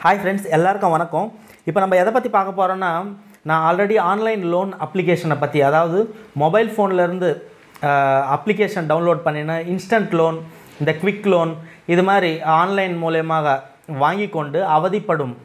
hi friends எல்லாருக்கும் வணக்கம் இப்போ நம்ம எதை பற்றி பார்க்க போகிறோன்னா நான் ஆல்ரெடி ஆன்லைன் லோன் அப்ளிகேஷனை பற்றி அதாவது மொபைல் ஃபோன்லேருந்து அப்ளிகேஷன் டவுன்லோட் பண்ணின இன்ஸ்டன்ட் லோன் இந்த குவிக் லோன் இது மாதிரி ஆன்லைன் மூலயமாக வாங்கி கொண்டு அவதிப்படும்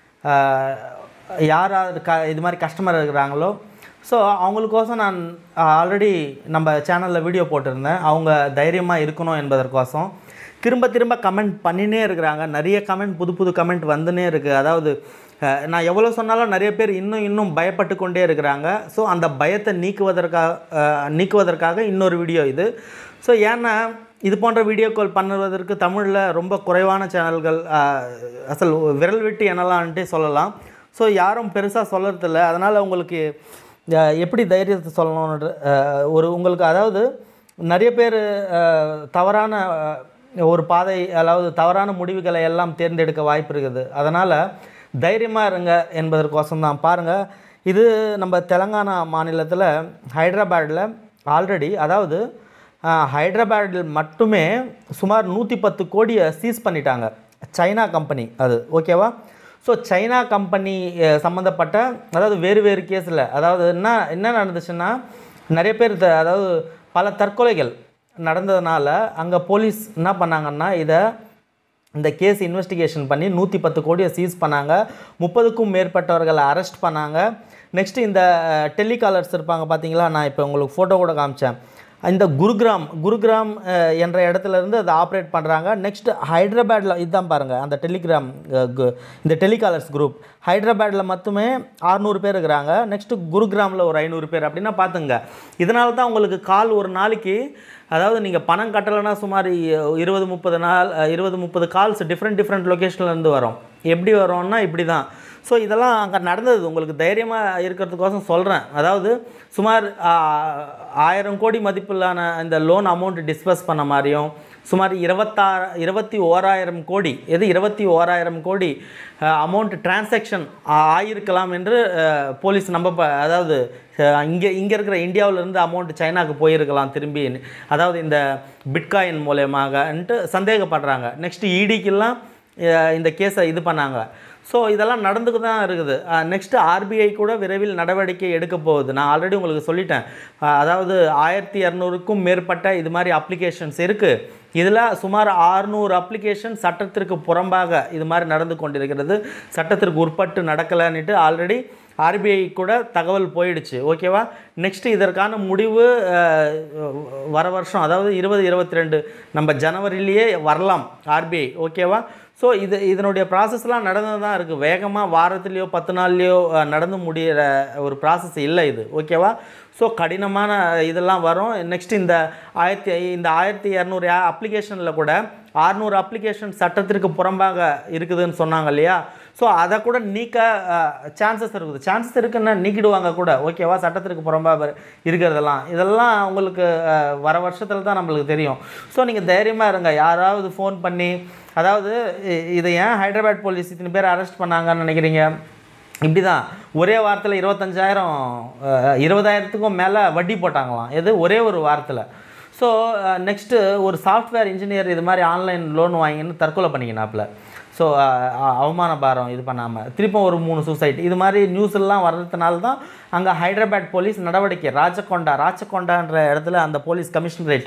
ஆஹ், யார் யார் க இது மாதிரி கஸ்டமர் இருக்கிறாங்களோ ஸோ அவங்களுக்கோசம் நான் ஆல்ரெடி நம்ம சேனலில் வீடியோ போட்டிருந்தேன் அவங்க தைரியமாக இருக்கணும் என்பதற்கோசம் திரும்ப திரும்ப கமெண்ட் பண்ணினே இருக்கிறாங்க நிறைய கமெண்ட் புது புது கமெண்ட் வந்துனே இருக்குது அதாவது அஹ், நான் எவ்வளோ சொன்னாலும் நிறைய பேர் இன்னும் இன்னும் பயப்பட்டு கொண்டே இருக்கிறாங்க ஸோ அந்த பயத்தை நீக்குவதற்காக அஹ், நீக்குவதற்காக இன்னொரு வீடியோ இது ஸோ ஏன்னா இது போன்ற வீடியோக்கள் பண்ணுவதற்கு தமிழில் ரொம்ப குறைவான சேனல்கள் அஹ், அசல் விரல் விட்டு எனலான்ட்டே சொல்லலாம் ஸோ யாரும் பெருசாக சொல்லறதில்ல அதனால் உங்களுக்கு அஹ், எப்படி தைரியத்தை சொல்லணுன்ற அஹ், ஒரு உங்களுக்கு அதாவது நிறைய பேர் அஹ், தவறான அஹ், ஒரு பாதை அதாவது தவறான முடிவுகளை எல்லாம் தேர்ந்தெடுக்க வாய்ப்பு இருக்குது அதனால் தைரியமாக இருங்க என்பதற்கோசம் தான் பாருங்கள் இது நம்ம தெலங்கானா மாநிலத்தில் ஹைதராபாடில் ஆல்ரெடி அதாவது அஹ், ஹைதராபாடில் மட்டுமே சுமார் நூற்றி பத்து கோடியை சீஸ் பண்ணிட்டாங்க சைனா கம்பெனி அது ஓகேவா ஸோ சைனா கம்பெனி அஹ், சம்மந்தப்பட்ட அதாவது வேறு வேறு கேஸில் அதாவது என்ன என்ன நடந்துச்சுன்னா நிறைய பேர் இத- அதாவது பல தற்கொலைகள் நடந்ததுனால அங்கே போலீஸ் என்ன பண்ணாங்கன்னா இதை இந்த கேஸ் இன்வெஸ்டிகேஷன் பண்ணி நூற்றி பத்து கோடியை சீஸ் பண்ணாங்க முப்பதுக்கும் மேற்பட்டவர்களை அரெஸ்ட் பண்ணாங்க நெக்ஸ்ட்டு இந்த டெலிகாலர்ஸ் இருப்பாங்க பார்த்தீங்களா நான் இப்போ உங்களுக்கு ஃபோட்டோ கூட காமிச்சேன் இந்த குருகிராம் குருகிராம் அஹ், என்ற இடத்துல இருந்து அதை ஆப்ரேட் பண்ணுறாங்க நெக்ஸ்ட் ஹைதராபாடில் இதுதான் பாருங்கள் அந்த டெலிகிராம் அஹ், கு- இந்த டெலிகாலர்ஸ் குரூப் ஹைதராபாடில் மட்டுமே 600 பேர் இருக்கிறாங்க நெக்ஸ்ட்டு குருகிராமில் ஒரு ஐநூறு பேர் அப்படின்னா பார்த்துங்க இதனால தான் உங்களுக்கு கால் ஒரு நாளைக்கு அதாவது நீங்கள் பணம் கட்டலைன்னா சுமார் இ- இருபது முப்பது நாள் அஹ், இருபது முப்பது கால்ஸ் டிஃப்ரெண்ட் டிஃப்ரெண்ட் லொக்கேஷன்லேருந்து வரும் எப்படி வரும்னா இப்படி தான் ஸோ இதெல்லாம் அங்கே நடந்தது உங்களுக்கு தைரியமாக இருக்கிறதுக்கோசம் சொல்கிறேன் அதாவது சுமார் ஆ, ஆயிரம் கோடி மதிப்பிலான இந்த லோன் அமௌண்ட் டிஸ்பஸ் பண்ண மாதிரியும் சுமார் இருபத்தாறு இருபத்தி ஓராயிரம் கோடி எது இருபத்தி ஓராயிரம் கோடி அமௌண்ட் டிரான்சாக்ஷன் ஆயிருக்கலாம் என்று அஹ், போலீஸ் நம்ப ப- அதாவது அஹ், இங்கே இங்கே இருக்கிற இந்தியாவிலேருந்து அமௌண்ட் சைனாக்கு போயிருக்கலாம் திரும்பி அதாவது இந்த பிட்காயின் மூலயமாகன்ட்டு சந்தேகப்படுறாங்க நெக்ஸ்ட் இடிக்கெல்லாம் இந்த கேஸை இது பண்ணாங்க ஸோ இதெல்லாம் நடந்துக்கு தான் இருக்குது நெக்ஸ்ட்டு ஆர்பிஐ கூட விரைவில் நடவடிக்கை எடுக்க போகுது நான் ஆல்ரெடி உங்களுக்கு சொல்லிட்டேன் அஹ், அதாவது ஆயிரத்தி இரநூறுக்கும் மேற்பட்ட இது மாதிரி அப்ளிகேஷன்ஸ் இருக்குது இதில் சுமார் 600 அப்ளிகேஷன் சட்டத்திற்கு புறம்பாக இது மாதிரி நடந்து கொண்டிருக்கிறது சட்டத்திற்கு உட்பட்டு நடக்கலைன்னுட்டு ஆல்ரெடி ஆர்பிஐ கூட தகவல் போயிடுச்சு ஓகேவா நெக்ஸ்ட்டு இதற்கான முடிவு அஹ், வர வருஷம் அதாவது இருபது இருபத்தி ரெண்டு நம்ம ஜனவரிலேயே வரலாம் ஆர்பிஐ ஓகேவா ஸோ இது இதனுடைய ப்ராசஸ்லாம் நடந்து தான் இருக்குது வேகமாக வாரத்துலேயோ பத்து நாள்லேயோ அஹ், நடந்து முடிகிற ஒரு ப்ராசஸ் இல்லை இது ஓகேவா ஸோ கடினமான இதெல்லாம் வரும் நெக்ஸ்ட் இந்த ஆயிரத்தி இந்த ஆயிரத்தி இரநூறு அப்ளிகேஷனில் கூட 600 அப்ளிகேஷன் சட்டத்திற்கு புறம்பாக இருக்குதுன்னு சொன்னாங்க இல்லையா ஸோ அதை கூட நீக்க சான்சஸ் இருக்குது சான்சஸ் இருக்குன்னா நீக்கிடுவாங்க கூட ஓகேவா சட்டத்திற்கு புறம்பாக இருக்கிறதெல்லாம் இதெல்லாம் உங்களுக்கு அஹ், வர வருஷத்தில் தான் நம்மளுக்கு தெரியும் ஸோ நீங்கள் தைரியமாக இருங்க யாராவது ஃபோன் பண்ணி அதாவது இ- இதை ஏன் ஹைதராபாத் போலீஸ் இத்தனை பேர் அரெஸ்ட் பண்ணாங்கன்னு நினைக்கிறீங்க இப்படி தான் ஒரே வாரத்தில் இருபத்தஞ்சாயிரம் அஹ், இருபதாயிரத்துக்கும் மேலே வட்டி போட்டாங்களாம் எது ஒரே ஒரு வாரத்தில் ஸோ நெக்ஸ்ட்டு ஒரு சாஃப்ட்வேர் இன்ஜினியர் இது மாதிரி ஆன்லைன் லோன் வாங்கின்னு தற்கொலை பண்ணிக்கினாப்புல ஸோ அவமான பாரம் இது பண்ணாமல் திருப்பம் ஒரு மூணு சூசைட் இது மாதிரி நியூஸ் எல்லாம் வர்றதுனால தான் அங்கே ஹைதராபாத் போலீஸ் நடவடிக்கை ராஜகொண்டா ராஜகொண்டான்ற இடத்துல அந்த போலீஸ் கமிஷனரேட்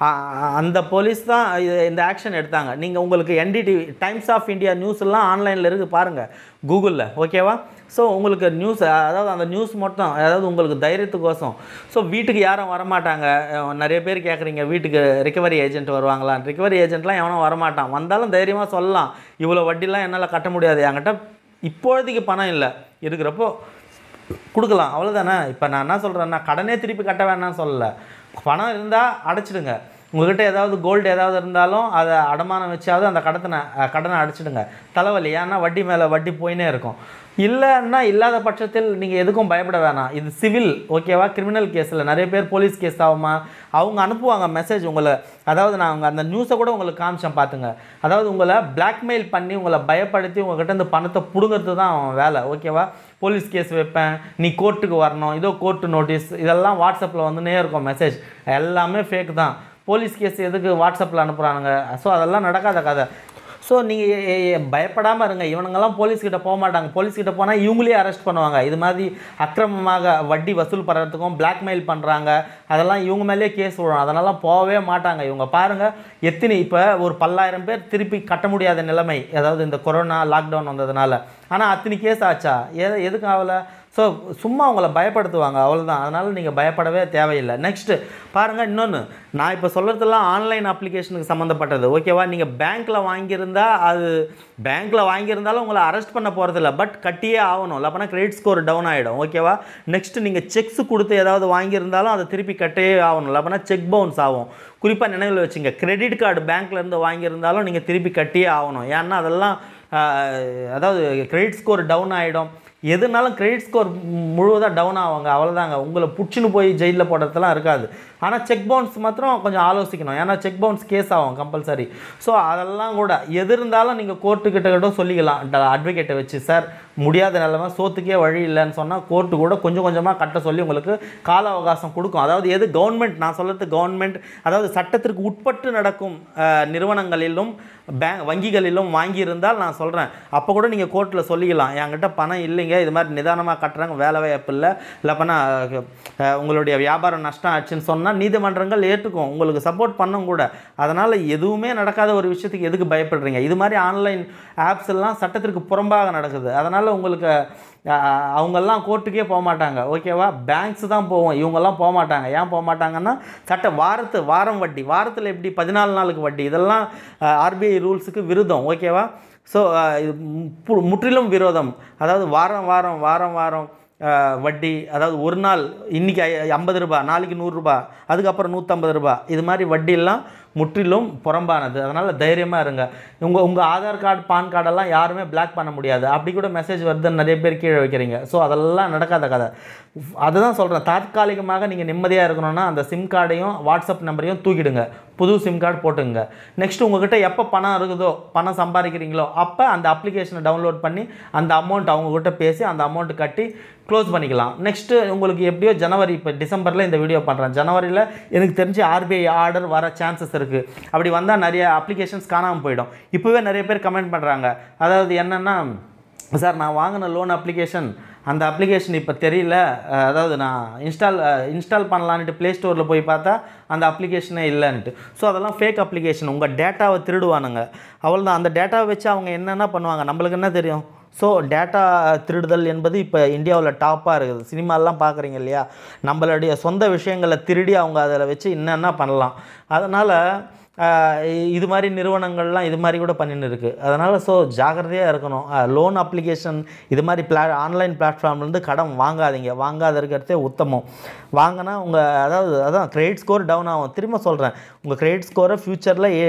அந்த போலீஸ் தான் இது- இந்த ஆக்ஷன் எடுத்தாங்க நீங்கள் உங்களுக்கு NDTV Times of India news எல்லாம் ஆன்லைனில் இருக்குது பாருங்கள் கூகுளில் ஓகேவா ஸோ உங்களுக்கு நியூஸ் அதாவது அந்த நியூஸ் மட்டும் அதாவது உங்களுக்கு தைரியத்துக்கோசம் ஸோ வீட்டுக்கு யாரும் வரமாட்டாங்க அஹ் நிறைய பேர் கேட்குறீங்க வீட்டுக்கு ரிகவரி ஏஜென்ட் வருவாங்களாம் ரிகவரி ஏஜென்ட்லாம் எவனும் வரமாட்டான் வந்தாலும் தைரியமாக சொல்லலாம் இவ்வளோ வட்டிலாம் என்னால் கட்ட முடியாது என்கிட்ட இப்போதைக்கு பணம் இல்லை இருக்கிறப்போ கொடுக்கலாம் அவ்வளோதானே இப்போ நான் என்ன சொல்கிறேன்னா கடனே திருப்பி கட்ட வேணாம்னு சொல்லலை பணம் இருந்தால் அடைச்சிடுங்க உங்ககிட்ட ஏதாவது கோல்டு ஏதாவது இருந்தாலும் அதை அடமானம் வச்சாவது அந்த கடத்தனை அஹ், கடனை அடைச்சிடுங்க தலைவலி ஏன்னா வட்டி மேலே வட்டி போயினே இருக்கும் இல்லைன்னா இல்லாத பட்சத்தில் நீங்கள் எதுக்கும் பயப்பட வேணாம் இது சிவில் ஓகேவா கிரிமினல் கேஸில் நிறைய பேர் போலீஸ் கேஸ் ஆகுமா அவங்க அனுப்புவாங்க மெசேஜ் உங்களை அதாவது நான் உங்க அந்த நியூஸை கூட உங்களுக்கு காமிச்சேன் பார்த்துங்க அதாவது உங்களை blackmail பண்ணி உங்களை பயப்படுத்தி உங்ககிட்ட இந்த பணத்தை பிடுங்கிறது தான் அவன் வேலை ஓகேவா போலீஸ் கேஸ் வைப்பேன் நீ கோர்ட்டுக்கு வரணும் இதோ கோர்ட்டு நோட்டீஸ் இதெல்லாம் வாட்ஸ்அப்பில் வந்துனே இருக்கும் மெசேஜ் எல்லாமே ஃபேக் தான் போலீஸ் கேஸ் எதுக்கு வாட்ஸ்அப்பில் அனுப்புகிறானுங்க ஸோ அதெல்லாம் நடக்காத கதை ஸோ நீங்கள் பயப்படாமல் இருங்க இவனுங்கெல்லாம் போலீஸ்கிட்ட போக மாட்டாங்க போலீஸ்கிட்ட போனால் இவங்களே அரெஸ்ட் பண்ணுவாங்க இது மாதிரி அக்கிரமமாக வட்டி வசூல் பண்ணுறதுக்கும் பிளாக்மெயில் பண்ணுறாங்க அதெல்லாம் இவங்க மேலேயே கேஸ் விடும் அதனால போகவே மாட்டாங்க இவங்க பாருங்கள் எத்தனை இப்போ ஒரு பல்லாயிரம் பேர் திருப்பி கட்ட முடியாத நிலைமை அதாவது இந்த கொரோனா லாக்டவுன் வந்ததுனால ஆனால் அத்தனை கேஸ் ஆச்சா எது எதுக்கு ஆகலை ஸோ சும்மா அவங்கள பயப்படுத்துவாங்க அவ்வளோதான் அதனால் நீங்கள் பயப்படவே தேவையில்லை நெக்ஸ்ட்டு பாருங்கள் இன்னொன்று நான் இப்போ சொல்கிறதெல்லாம் ஆன்லைன் அப்ளிகேஷனுக்கு சம்மந்தப்பட்டது ஓகேவா நீங்கள் பேங்க்கில் வாங்கியிருந்தா அது பேங்க்கில் வாங்கியிருந்தாலும் உங்களை அரெஸ்ட் பண்ண போகிறதில்ல பட் கட்டியே ஆகணும் இல்லை அப்போனா கிரெடிட் ஸ்கோர் டவுன் ஆகிடும் ஓகேவா நெக்ஸ்ட்டு நீங்கள் செக்ஸ் கொடுத்து ஏதாவது வாங்கியிருந்தாலும் அதை திருப்பி கட்டியே ஆகணும் இல்லை அப்போனா செக் பவுன்ஸ் ஆகும் குறிப்பாக நினைவில் வச்சுங்க கிரெடிட் கார்டு பேங்க்லேருந்து வாங்கியிருந்தாலும் நீங்கள் திருப்பி கட்டியே ஆகணும் ஏன்னா அதெல்லாம் ஆஹ், அதாவது கிரெடிட் ஸ்கோர் டவுன் ஆகிடும் எதுனாலும் கிரெடிட் ஸ்கோர் முழுவதாக டவுன் ஆவாங்க அவ்வளோதாங்க உங்களை புடிச்சுன்னு போய் ஜெயிலில் போடுறதுலாம் இருக்காது ஆனால் செக் பவுன்ஸ் மாத்திரம் கொஞ்சம் ஆலோசிக்கணும் ஏன்னா செக் பவுன்ஸ் கேஸ் ஆகும் கம்பல்சரி ஸோ அதெல்லாம் கூட எது இருந்தாலும் நீங்கள் கோர்ட்டுக்கிட்ட கிட்ட சொல்லிக்கலாம் அட்வொகேட்டை வச்சு சார் முடியாத நிலைமை சோத்துக்கே வழி இல்லைன்னு சொன்னால் கோர்ட்டு கூட கொஞ்சம் கொஞ்சமாக கட்ட சொல்லி உங்களுக்கு கால அவகாசம் கொடுக்கும் அதாவது எது கவர்மெண்ட் நான் சொல்கிறது கவர்மெண்ட் அதாவது சட்டத்திற்கு உட்பட்டு நடக்கும் அஹ், நிறுவனங்களிலும் பேங்க் வங்கிகளிலும் வாங்கியிருந்தால் நான் சொல்கிறேன் அப்போ கூட நீங்கள் கோர்ட்டில் சொல்லிக்கலாம் என்கிட்ட பணம் இல்லைங்க இது மாதிரி நிதானமாக கட்டுறாங்க வேலை வாய்ப்பு இல்லை இல்லைப்பனா உங்களுடைய வியாபாரம் நஷ்டம் ஆச்சுன்னு சொன்னால் நீதிமன்றங்கள் ஏற்றுக்கும் உங்களுக்கு சப்போர்ட் பண்ணும் கூட அதனால் எதுவுமே நடக்காத ஒரு விஷயத்துக்கு எதுக்கு பயப்படுறீங்க இது மாதிரி ஆன்லைன் ஆப்ஸ் எல்லாம் சட்டத்திற்கு புறம்பாக நடக்குது அதனால் உங்களுக்கு அஹ், அவங்கெல்லாம் கோர்ட்டுக்கே போக மாட்டாங்க ஓகேவா பேங்க்ஸ் தான் போவோம் இவங்கெல்லாம் போக மாட்டாங்க ஏன் போக மாட்டாங்கன்னா சட்ட வாரத்து வாரம் வட்டி வாரத்தில் எப்படி பதினாலு நாளுக்கு வட்டி இதெல்லாம் ஆர்பிஐ ரூல்ஸுக்கு விருதம் ஓகேவா ஸோ இது மு- முற்றிலும் விரோதம் அதாவது வாரம் வாரம் வாரம் வாரம் அஹ், வட்டி அதாவது ஒரு நாள் இன்றைக்கி ஐம்பது ரூபாய் நாளைக்கு நூறுரூபா அதுக்கப்புறம் நூற்றம்பது ரூபாய் இது மாதிரி வட்டியெல்லாம் முற்றிலும் புறம்பானது அதனால் தைரியமாக இருங்க உங்கள் உங்கள் ஆதார் கார்டு பான் கார்டெல்லாம் யாருமே பிளாக் பண்ண முடியாது அப்படி கூட மெசேஜ் வருதுன்னு நிறைய பேர் கீழே வைக்கிறீங்க ஸோ அதெல்லாம் நடக்காத கதை அதுதான் சொல்கிறேன் தற்காலிகமாக நீங்கள் நிம்மதியாக இருக்கணும்னா அந்த சிம் கார்டையும் வாட்ஸ்அப் நம்பரையும் தூக்கிடுங்க புது சிம் கார்டு போட்டுங்க நெக்ஸ்ட் உங்ககிட்ட எப்போ பணம் இருக்குதோ பணம் சம்பாதிக்கிறீங்களோ அப்போ அந்த அப்ளிகேஷனை டவுன்லோட் பண்ணி அந்த அமௌண்ட் அவங்கக்கிட்ட பேசி அந்த அமௌண்ட் கட்டி க்ளோஸ் பண்ணிக்கலாம் நெக்ஸ்ட்டு உங்களுக்கு எப்படியோ ஜனவரி இப்போ டிசம்பரில் இந்த வீடியோ பண்ணுறேன் ஜனவரியில் எனக்கு தெரிஞ்சு ஆர்பிஐ ஆர்டர் வர சான்சஸ் இருக்குது அப்படி வந்தால் நிறைய அப்ளிகேஷன்ஸ் காணாமல் போயிடும் இப்போவே நிறைய பேர் கமெண்ட் பண்ணுறாங்க அதாவது என்னென்னா சார் நான் வாங்கின லோன் அப்ளிகேஷன் அந்த அப்ளிகேஷன் இப்போ தெரியல அஹ், அதாவது நான் இன்ஸ்டால் இன்ஸ்டால் பண்ணலான்ட்டு ப்ளே ஸ்டோரில் போய் பார்த்தா அந்த அப்ளிகேஷனே இல்லைன்ட்டு ஸோ அதெல்லாம் ஃபேக் அப்ளிகேஷன் உங்கள் டேட்டாவை திருடுவானுங்க அவ்வளோதான் அந்த டேட்டாவை வச்சு அவங்க என்னென்ன பண்ணுவாங்க நம்மளுக்கு என்ன தெரியும் ஸோ டேட்டா திருடுதல் என்பது இப்போ இந்தியாவில் டாப்பாக இருக்குது சினிமாலாம் பார்க்குறீங்க இல்லையா நம்மளுடைய சொந்த விஷயங்களை திருடி அவங்க அதில் வச்சு என்னென்ன பண்ணலாம் அதனால் இது மாதிரி நிறுவனங்கள்லாம் இது மாதிரி கூட பண்ணின்னு இருக்குது அதனால் ஸோ ஜாக்கிரதையாக இருக்கணும் லோன் அப்ளிகேஷன் இது மாதிரி பிளா ஆன்லைன் பிளாட்ஃபார்ம்லேருந்து கடன் வாங்காதீங்க வாங்காத இருக்கிறதே உத்தமம் வாங்கினா உங்கள் அதாவது அதான் கிரெடிட் ஸ்கோர் டவுன் ஆகும் திரும்ப சொல்கிறேன் உங்கள் கிரெடிட் ஸ்கோரை ஃப்யூச்சரில் ஏ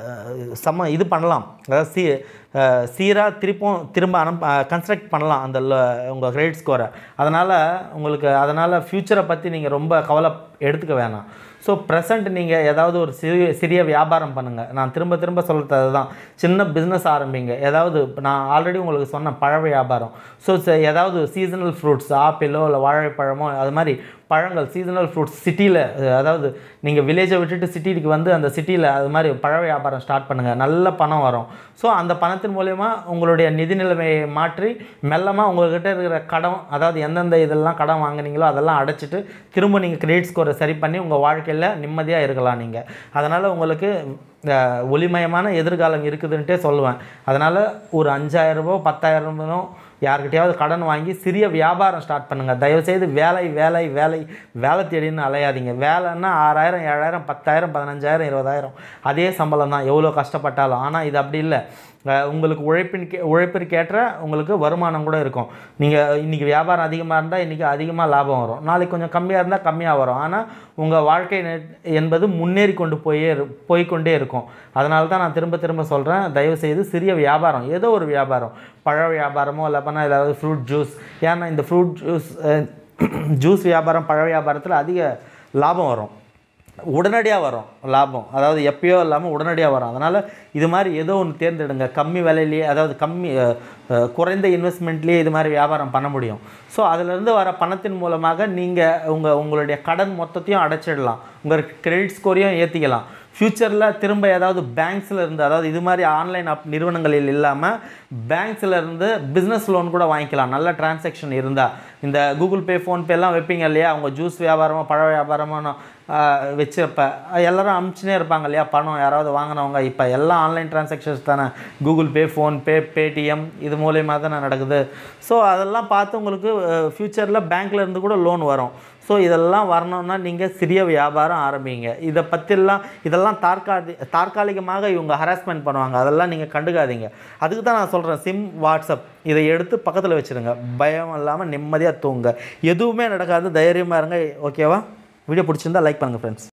சம இது பண்ணலாம் அதாவது சி சீராக திருப்பும் திரும்ப அனுப்ப கன்ஸ்ட்ரக்ட் பண்ணலாம் அந்த உங்கள் கிரெடிட் ஸ்கோரை அதனால் உங்களுக்கு அதனால் ஃப்யூச்சரை பற்றி நீங்கள் ரொம்ப கவலை எடுத்துக்க வேணாம் ஸோ ப்ரெசண்ட் நீங்கள் ஏதாவது ஒரு சிறிய சிறிய வியாபாரம் பண்ணுங்கள் நான் திரும்ப திரும்ப சொல்கிறது அதுதான் சின்ன பிஸ்னஸ் ஆரம்பிங்க ஏதாவது இப்ப நான் ஆல்ரெடி உங்களுக்கு சொன்ன பழ வியாபாரம் ஸோ ஏதாவது சீசனல் ஃப்ரூட்ஸ் ஆப்பிளோ இல்லை வாழைப்பழமோ அது மாதிரி பழங்கள் சீசனல் ஃப்ரூட்ஸ் சிட்டியில் அதாவது நீங்கள் வில்லேஜை விட்டுட்டு சிட்டிக்கு வந்து அந்த சிட்டியில் அது மாதிரி பழ வியாபாரம் ஸ்டார்ட் பண்ணுங்கள் நல்ல பணம் வரும் ஸோ அந்த பணத்தின் மூலயமா உங்களுடைய நிதி நிலைமையை மாற்றி மெல்லமாக உங்கள்கிட்ட இருக்கிற கடன் அதாவது எந்தெந்த இதெல்லாம் கடன் வாங்குனீங்களோ அதெல்லாம் அடைச்சிட்டு திரும்ப நீங்கள் கிரெடிட் ஸ்கோரை சரி பண்ணி உங்கள் வாழ்க்கையில் நிம்மதியாக இருக்கலாம் நீங்கள் அதனால் உங்களுக்கு அஹ், ஒளிமயமான எதிர்காலம் இருக்குதுன்ட்டே சொல்லுவேன் அதனால் ஒரு அஞ்சாயிரரூபோ பத்தாயிரரூபோ யார்கிட்டயாவது கடன் வாங்கி சிறிய வியாபாரம் ஸ்டார்ட் பண்ணுங்கள் தயவுசெய்து வேலை வேலை வேலை வேலை தேடின்னு அலையாதீங்க வேலைன்னா ஆறாயிரம் ஏழாயிரம் பத்தாயிரம் பதினஞ்சாயிரம் இருபதாயிரம் அதே சம்பளம் தான் எவ்வளோ கஷ்டப்பட்டாலும் ஆனால் இது அப்படி இல்லை அஹ் உங்களுக்கு உழைப்பின் கே உழைப்பிற்கேற்ற உங்களுக்கு வருமானம் கூட இருக்கும் நீங்கள் இன்றைக்கி வியாபாரம் அதிகமாக இருந்தால் இன்றைக்கி அதிகமாக லாபம் வரும் நாளைக்கு கொஞ்சம் கம்மியாக இருந்தால் கம்மியாக வரும் ஆனால் உங்கள் வாழ்க்கை நெ- என்பது முன்னேறி கொண்டு போயே இரு- போய்க்கொண்டே இருக்கும் அதனால தான் நான் திரும்ப திரும்ப சொல்கிறேன் தயவுசெய்து சிறிய வியாபாரம் ஏதோ ஒரு வியாபாரம் பழ வியாபாரமோ இல்லை பண்ணால் ஏதாவது ஃப்ரூட் ஜூஸ் ஏன்னா இந்த ஃப்ரூட் ஜூஸ் ஜூஸ் வியாபாரம் பழ வியாபாரத்தில் அதிக லாபம் வரும் உடனடியாக வரும் லாபம் அதாவது எப்பயோ இல்லாமல் உடனடியாக வரும் அதனால் இது மாதிரி ஏதோ ஒன்று தேர்ந்தெடுங்க கம்மி விலையிலேயே அதாவது கம்மி அஹ், அஹ், குறைந்த இன்வெஸ்ட்மெண்ட்லேயே இது மாதிரி வியாபாரம் பண்ண முடியும் ஸோ அதிலிருந்து வர பணத்தின் மூலமாக நீங்கள் உங்கள் உங்களுடைய கடன் மொத்தத்தையும் அடைச்சிடலாம் உங்கள் கிரெடிட் ஸ்கோரையும் ஏற்றிக்கலாம் ஃப்யூச்சரில் திரும்ப ஏதாவது பேங்க்ஸில் இருந்து அதாவது இது மாதிரி ஆன்லைன் அப் நிறுவனங்களில் இல்லாமல் பேங்க்ஸில் இருந்து பிஸ்னஸ் லோன் கூட வாங்கிக்கலாம் நல்ல டிரான்சாக்ஷன் இருந்தால் இந்த கூகுள் பே ஃபோன்பேலாம் வைப்பீங்க இல்லையா அவங்க ஜூஸ் வியாபாரமாக பழ வியாபாரமாக வச்சிருப்ப எல்லாரும் அமுச்சுனே இருப்பாங்க இல்லையா பணம் யாராவது வாங்கினவங்க இப்போ எல்லாம் ஆன்லைன் டிரான்சாக்ஷன்ஸ் தானே கூகுள் பே ஃபோன்பே பேடிஎம் இது மூலயமா தானே நடக்குது ஸோ அதெல்லாம் பார்த்து உங்களுக்கு ஃப்யூச்சரில் பேங்க்ல இருந்து கூட லோன் வரும் ஸோ இதெல்லாம் வரணும்னா நீங்கள் சிறிய வியாபாரம் ஆரம்பிங்க இதை பற்றிலாம் இதெல்லாம் தற்காலி தற்காலிகமாக இவங்க ஹராஸ்மெண்ட் பண்ணுவாங்க அதெல்லாம் நீங்கள் கண்டுக்காதீங்க அதுக்கு தான் நான் சொல்கிறேன் சிம் வாட்ஸ்அப் இதை எடுத்து பக்கத்தில் வச்சுருங்க பயம் இல்லாமல் நிம்மதியாக தூங்க எதுவுமே நடக்காது தைரியமாக இருங்க ஓகேவா வீடியோ பிடிச்சிருந்தா லைக் பண்ணுங்கள் ஃப்ரெண்ட்ஸ்